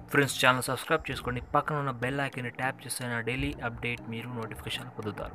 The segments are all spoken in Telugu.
ఫ్రెండ్స్ ఛానల్ సబ్స్క్రైబ్ చేసుకోండి పక్కన ఉన్న బెల్ ఐకాన్ని ట్యాప్ చేస్తే నా డైలీ అప్డేట్ మీరు నోటిఫికేషన్ పొందుతారు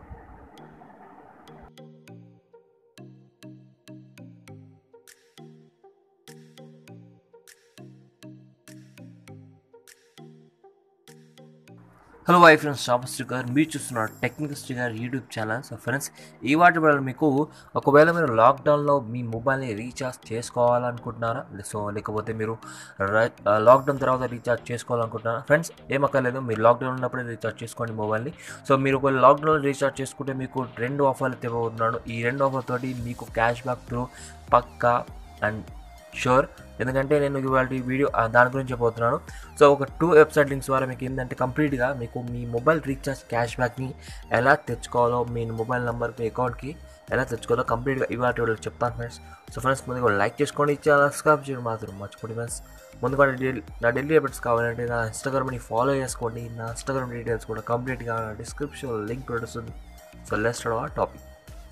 హలో వై ఫ్రెండ్స్ షాప్ స్టిక్కర్ మీరు చూస్తున్నారు technical sticker YouTube channel so friends ఈ వాటి వల్ల మీకు ఒకవేళ మీరు లాక్డౌన్లో మీ మొబైల్ని రీఛార్జ్ చేసుకోవాలనుకుంటున్నారా సో లేకపోతే మీరు ర- లాక్డౌన్ తర్వాత రీఛార్జ్ చేసుకోవాలనుకుంటున్నారా ఫ్రెండ్స్ ఏమక్కర్లేదు మీరు లాక్డౌన్ ఉన్నప్పుడే రీఛార్జ్ చేసుకోండి మొబైల్ని సో మీరు ఒకవేళ లాక్డౌన్ రీఛార్జ్ చేసుకుంటే మీకు రెండు ఆఫర్లు ఇవ్వబోతున్నాడు ఈ రెండు ఆఫర్ తోటి మీకు క్యాష్ బ్యాక్ త్రూ పక్కా అండ్ షూర్ ఎందుకంటే నేను ఇవాళ వీడియో ఆ, దాని గురించి చెప్పబోతున్నాను సో ఒక టూ వెబ్సైట్ లింక్స్ ద్వారా మీకు ఏంటంటే కంప్లీట్గా మీకు మీ మొబైల్ రీఛార్జ్ క్యాష్ బ్యాక్ని ఎలా తెచ్చుకోవాలో మీ మొబైల్ నెంబర్ మీ అకౌంట్కి ఎలా తెచ్చుకోవాలో కంప్లీట్గా ఇవాళ వీడియోలో చెప్తాను ఫ్రెండ్స్ సో ఫ్రెండ్స్ ముందుగా లైక్ చేసుకోండి చాలా సబ్స్క్రైబ్ చేయడం మాత్రం మర్చిపోండి ఫ్రెండ్స్ ముందుగా నా డైలీ నా డైలీ అప్డేట్స్ కావాలంటే నా ఇన్స్టాగ్రామ్ని ఫాలో చేసుకోండి నా ఇన్స్టాగ్రామ్ డీటెయిల్స్ కూడా కంప్లీట్గా డిస్క్రిప్షన్ లింక్ పెడుతుంది సో లెస్ట్ ఆ టాపిక్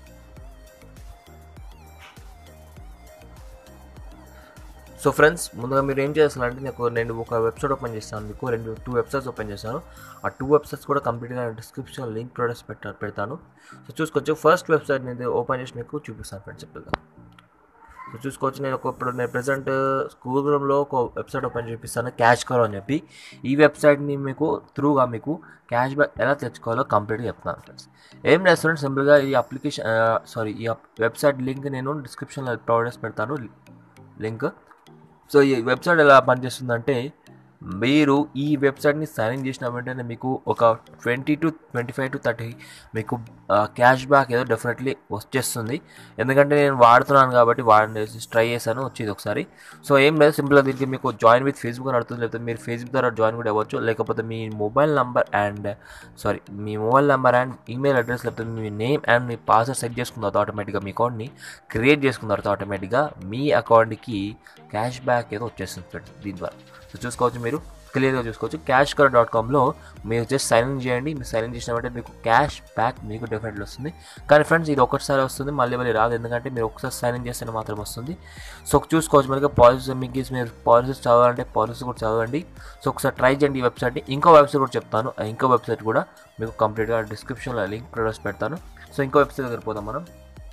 సో ఫ్రెండ్స్ ముందుగా మీరు ఏం చేస్తారంటే నాకు నేను ఒక వెబ్సైట్ ఓపెన్ చేస్తాను మీకు రెండు టూ వెబ్సైట్స్ ఓపెన్ చేశాను ఆ టూ వెబ్సైట్స్ కూడా కంప్లీట్గా డిస్క్రిప్షన్ లింక్ ప్రొడక్ట్స్ పెట్ట పెడతాను సో చూసుకోవచ్చు ఫస్ట్ వెబ్సైట్ నేను ఓపెన్ చేసి మీకు చూపిస్తాను ఫ్రెండ్స్ చెప్పేదా సో చూసుకోవచ్చు నేను ఒక ఇప్పుడు నేను ప్రజెంట్ గూగుల్లో ఒక వెబ్సైట్ ఓపెన్ చేపిస్తాను క్యాష్ కరో అని చెప్పి ఈ వెబ్సైట్ని మీకు త్రూగా మీకు క్యాష్ బ్యాక్ ఎలా తెచ్చుకోవాలో కంప్లీట్గా చెప్తాను ఫ్రెండ్స్ ఏం లేదు ఫ్రెండ్స్ సింపుల్గా ఈ అప్లికేషన్ సారీ ఈ వెబ్సైట్ లింక్ నేను డిస్క్రిప్షన్లో ప్రొవైడ్ చేసి పెడతాను లింక్ సో ఈ వెబ్సైట్ ఎలా పనిచేస్తుందంటే మీరు ఈ వెబ్సైట్ని సైన్ ఇన్ చేసిన వెంటనే మీకు ఒక twenty to twenty five to thirty మీకు క్యాష్ బ్యాక్ ఏదో డెఫినెట్లీ వచ్చేస్తుంది ఎందుకంటే నేను వాడుతున్నాను కాబట్టి వాడేసి ట్రై చేశాను వచ్చేది ఒకసారి సో ఏం లేదు సింపుల్గా దీనికి మీకు జాయిన్ విత్ ఫేస్బుక్ అని అడుగుతుంది లేకపోతే మీరు ఫేస్బుక్ ద్వారా జాయిన్ కూడా అవ్వచ్చు లేకపోతే మీ మొబైల్ నెంబర్ అండ్ సారీ మీ mobile number and email address లేకపోతే మీ నేమ్ అండ్ మీ పాస్వర్డ్ సెట్ చేసుకున్న తర్వాత ఆటోమేటిక్గా మీ అకౌంట్ని క్రియేట్ చేసుకున్న తర్వాత ఆటోమేటిక్గా మీ అకౌంట్కి క్యాష్ బ్యాక్ ఏదో వచ్చేస్తుంది ఫ్రెండ్స్ దీని ద్వారా సో చూసుకోవచ్చు మీరు క్లియర్గా చూసుకోవచ్చు క్యాష్ కర్ డాట్ కామ్లో మీరు జస్ట్ సైన్ ఇన్ చేయండి మీరు సైన్ ఇన్ చేసినామంటే మీకు క్యాష్ బ్యాక్ మీకు డెఫినెట్లీ వస్తుంది కానీ ఫ్రెండ్స్ ఇది ఒకటిసారి వస్తుంది మళ్ళీ మళ్ళీ రాదు ఎందుకంటే మీరు ఒకసారి సైన్ ఇన్ చేస్తేనే మాత్రం వస్తుంది సో చూసుకోవచ్చు మనకి పాలసీస్ మీకు మీరు పాలసీస్ చదవాలంటే పాలసీస్ కూడా చదవండి సో ఒకసారి ట్రై చేయండి ఈ వెబ్సైట్ని ఇంకో వెబ్సైట్ కూడా చెప్తాను ఆ ఇంకో వెబ్సైట్ కూడా మీకు కంప్లీట్గా డిస్క్రిప్షన్లో లింక్ ప్రొడక్ట్స్ పెడతాను సో ఇంకో వెబ్సైట్ దగ్గర పోదాం మనం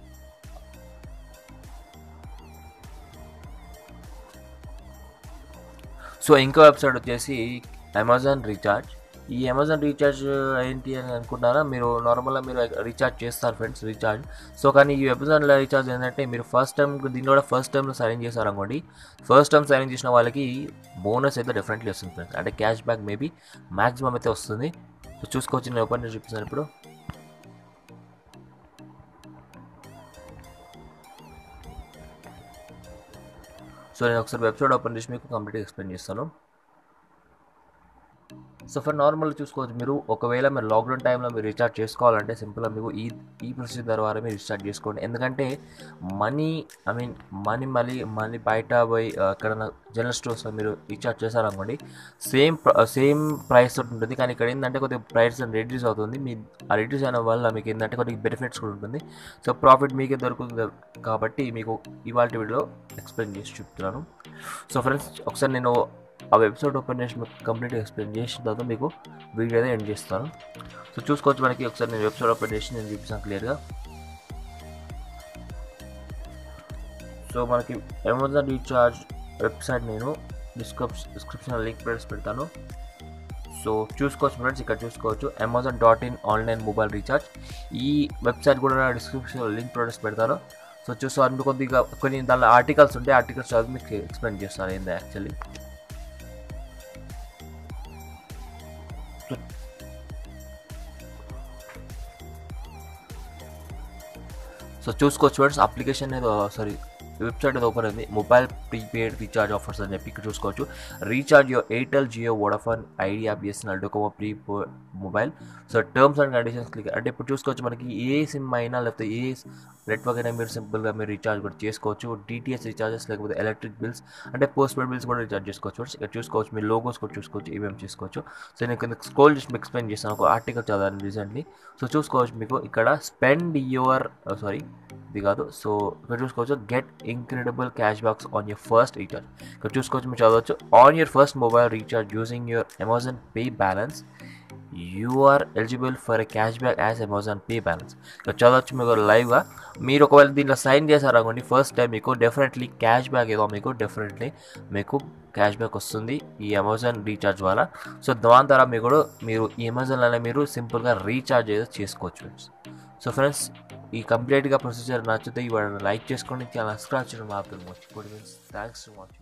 సో ఇంకో వెబ్సైట్ వచ్చేసి అమెజాన్ రీఛార్జ్ ఈ అమెజాన్ రీఛార్జ్ ఏంటి అని అనుకుంటారా మీరు నార్మల్గా మీరు రీఛార్జ్ చేస్తారు ఫ్రెండ్స్ రీఛార్జ్ సో కానీ ఈ అమెజాన్లో రీఛార్జ్ ఏంటంటే మీరు ఫస్ట్ టైం దీనిలో కూడా ఫస్ట్ టైంలో సైన్ ఇన్ చేశారు అనుకోండి ఫస్ట్ టైం సైన్ ఇన్ చేసిన వాళ్ళకి బోనస్ అయితే డెఫినెట్లీ వస్తుంది ఫ్రెండ్స్ అంటే క్యాష్ బ్యాక్ మేబీ మ్యాక్సిమం అయితే వస్తుంది సో చూసుకోవచ్చు నేను ఓపెన్ చేసి చూపిస్తాను ఇప్పుడు సో నేను ఒకసారి వెబ్సైట్ ఓపెన్ చేసి మీకు కంప్లీట్గా ఎక్స్ప్లెయిన్ చేస్తాను సో ఫర్ నార్మల్ చూసుకోవచ్చు మీరు ఒకవేళ మీరు లాక్డౌన్ టైంలో మీరు రీఛార్జ్ చేసుకోవాలంటే సింపుల్గా మీకు ఈ ఈ ప్రొసీజర్ ద్వారా మీరు రీఛార్జ్ చేసుకోండి ఎందుకంటే మనీ ఐ మీన్ మనీ మళ్ళీ మళ్ళీ బయట పోయి ఎక్కడైనా జనరల్ స్టోర్స్లో మీరు రీఛార్జ్ చేశారనుకోండి సేమ్ సేమ్ ప్రైస్ తోటి ఉంటుంది కానీ ఇక్కడ ఏంటంటే కొద్దిగా ప్రైస్ రెడ్యూస్ అవుతుంది మీ ఆ రెడ్యూస్ అయిన వల్ల మీకు ఏంటంటే కొద్దిగా బెనిఫిట్స్ కూడా ఉంటుంది సో ప్రాఫిట్ మీకే దొరుకుతుంది కాబట్టి మీకు ఇవాళ వీడియోలో ఎక్స్ప్లెయిన్ చేసి చెప్తున్నాను సో ఫ్రెండ్స్ ఒకసారి నేను ఆ వెబ్సైట్ ఓపెన్ చేసి మీకు కంప్లీట్గా ఎక్స్ప్లెయిన్ చేసిన తర్వాత మీకు వీడియో అయితే ఎండ్ చేస్తాను సో చూసుకోవచ్చు మనకి ఒకసారి నేను వెబ్సైట్ ఓపెన్ చేసి నేను చూపిస్తాను క్లియర్గా సో మనకి అమెజాన్ రీఛార్జ్ వెబ్సైట్ నేను డిస్క్రిప్ డిస్క్రిప్షన్ లింక్ ప్లేస్ పెడతాను సో చూసుకోవచ్చు ఫ్రెండ్స్ ఇక్కడ చూసుకోవచ్చు Amazon dot in online mobile recharge ఈ వెబ్సైట్ కూడా నా డిస్క్రిప్షన్లో లింక్ ప్రొడక్ట్స్ పెడతాను సో చూసుకోవాలి కొద్దిగా కొన్ని దానిలో ఆర్టికల్స్ ఉంటాయి ఆర్టికల్స్ చదివి మీకు ఎక్స్ప్లెయిన్ చేస్తాను ఏంది యాక్చువల్లీ సో చూసుకోవచ్చు ఫ్రెండ్స్ అప్లికేషన్ ఏదో సారీ వెబ్సైట్ ఏదో ఓపెన్ అయింది మొబైల్ ప్రీపెయిడ్ రీఛార్జ్ ఆఫర్స్ అని చెప్పి ఇక్కడ చూసుకోవచ్చు recharge your Airtel Jio Vodafone Idea BSNL Docomo pre mobile so terms and conditions click అంటే ఇప్పుడు చూసుకోవచ్చు మనకి ఏ సిమ్ అయినా లేకపోతే ఏ నెట్వర్క్ అయినా మీరు సింపుల్గా మీరు రీఛార్జ్ కూడా చేసుకోవచ్చు డిటిఎస్ రీఛార్జెస్ లేకపోతే ఎలక్ట్రిక్ బిల్స్ అంటే పోస్ట్ పెయిడ్ బిల్స్ కూడా రీఛార్జ్ చేసుకోవచ్చు ఇక్కడ చూసుకోవచ్చు మీరు లోగోస్ కూడా చూసుకోవచ్చు ఏమేమి చేసుకోవచ్చు సో నేను కింద స్క్రోల్ చేసి మీకు ఎక్స్ప్లెయిన్ చేస్తాను ఒక ఆర్టికల్ చదివాను రీసెంట్లీ సో చూసుకోవచ్చు మీకు ఇక్కడ స్పెండ్ యువర్ సారీ ఇది కాదు సో ఇక్కడ చూసుకోవచ్చు get incredible cash backs on your first recharge ఇక్కడ చూసుకోవచ్చు మీరు చదవచ్చు on your first mobile recharge using your Amazon pay balance you are eligible for a cash back as Amazon pay balance ఇక్కడ చదవచ్చు మీకు లైవ్గా మీరు ఒకవేళ దీంట్లో సైన్ చేశారనుకోండి ఫస్ట్ టైం మీకు డెఫినెట్లీ క్యాష్ బ్యాక్ ఏదో మీకు డెఫినెట్లీ మీకు క్యాష్ బ్యాక్ వస్తుంది ఈ అమెజాన్ రీఛార్జ్ వల్ల సో దాని ద్వారా మీరు కూడా మీరు ఈ అమెజాన్లోనే మీరు సింపుల్గా రీఛార్జ్ ఏదో చేసుకోవచ్చు ఫ్రెండ్స్ సో ఫ్రెండ్స్ ఈ కంప్లీట్గా ప్రొసీజర్ నచ్చితే ఇవాళ లైక్ చేసుకోండి చాలా సబ్స్క్రైబ్ చేయడం మాత్రం మర్చిపోండి ఫ్రెండ్స్ థ్యాంక్స్ టు వాచింగ్